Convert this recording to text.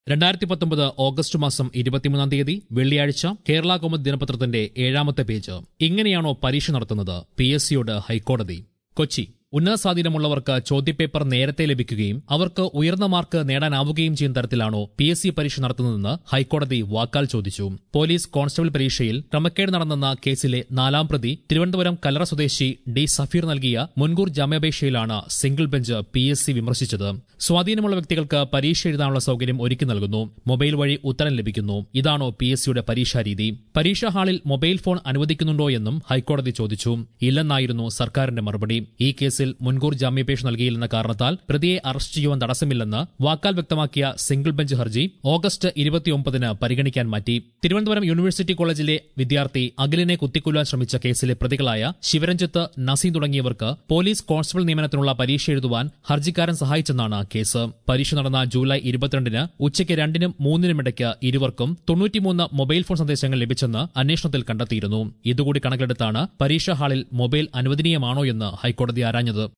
രണ്ടായിരത്തി പത്തൊമ്പത് ഓഗസ്റ്റ് മാസം ഇരുപത്തിമൂന്നാം തീയതി വെള്ളിയാഴ്ച കേരള കൗമുദി ദിനപത്രത്തിന്റെ ഏഴാമത്തെ പേജ് ഇങ്ങനെയാണോ പരീക്ഷ നടത്തുന്നത് പി എസ് സിയോട് ഹൈക്കോടതി കൊച്ചി ഉന്നത സ്വാധീനമുള്ളവർക്ക് ചോദ്യപേപ്പർ നേരത്തെ ലഭിക്കുകയും അവർക്ക് ഉയർന്ന മാർക്ക് നേടാനാവുകയും ചെയ്യുന്ന തരത്തിലാണോ പി എസ് സി പരീക്ഷ നടത്തുന്നതെന്ന് ഹൈക്കോടതി വാക്കാൽ ചോദിച്ചു പോലീസ് കോൺസ്റ്റബിൾ പരീക്ഷയിൽ ക്രമക്കേട് നടന്നെന്ന കേസിലെ നാലാം പ്രതി തിരുവനന്തപുരം കല്ലറ സ്വദേശി ഡി സഫീർ നൽകിയ മുൻകൂർ ജാമ്യാപേക്ഷയിലാണ് single bench P S C വിമർശിച്ചത് സ്വാധീനമുള്ള വ്യക്തികൾക്ക് പരീക്ഷ എഴുതാനുള്ള സൗകര്യം ഒരുക്കി നൽകുന്നു മൊബൈൽ വഴി ഉത്തരം ലഭിക്കുന്നു ഇതാണോ പി എസ് സിയുടെ പരീക്ഷാ രീതി പരീക്ഷാ ഹാളിൽ മൊബൈൽ ഫോൺ അനുവദിക്കുന്നുണ്ടോ എന്നും ഹൈക്കോടതി ചോദിച്ചു ഇല്ലെന്നായിരുന്നു സർക്കാരിന്റെ മറുപടി ഈ കേസിൽ മുൻകൂർ ജാമ്യാപേക്ഷ നൽകിയില്ലെന്ന കാരണത്താൽ പ്രതിയെ അറസ്റ്റ് ചെയ്യുവാൻ തടസ്സമില്ലെന്ന് വാക്കാൽ വ്യക്തമാക്കിയ സിംഗിൾ ബെഞ്ച് ഹർജി ഓഗസ്റ്റ് ഇരുപത്തിയൊമ്പതിന് പരിഗണിക്കാൻ മാറ്റി തിരുവനന്തപുരം യൂണിവേഴ്സിറ്റി കോളേജിലെ വിദ്യാർത്ഥി അഖിലിനെ കുത്തിക്കൊല്ലാൻ ശ്രമിച്ച കേസിലെ പ്രതികളായ ശിവരഞ്ജിത്ത് നസീം തുടങ്ങിയവർക്ക് പോലീസ് കോൺസ്റ്റബിൾ നിയമനത്തിനുള്ള പരീക്ഷ എഴുതുവാൻ ഹർജിക്കാരൻ സഹായിച്ചെന്നാണ് കേസ് പരീക്ഷ നടന്ന ജൂലൈ ഇരുപത്തിരണ്ടിന് ഉച്ചയ്ക്ക് രണ്ടിനും മൂന്നിനും ഇടയ്ക്ക് ഇരുവർക്കും തൊണ്ണൂറ്റിമൂന്ന് മൊബൈൽ ഫോൺ സന്ദേശങ്ങൾ ലഭിച്ചെന്ന് അന്വേഷണത്തിൽ കണ്ടെത്തിയിരുന്നു ഇതുകൂടി കണക്കിലെടുത്താണ് പരീക്ഷാ ഹാളിൽ മൊബൈൽ അനുവദനീയമാണോ എന്ന് ഹൈക്കോടതി ആരാഞ്ഞത്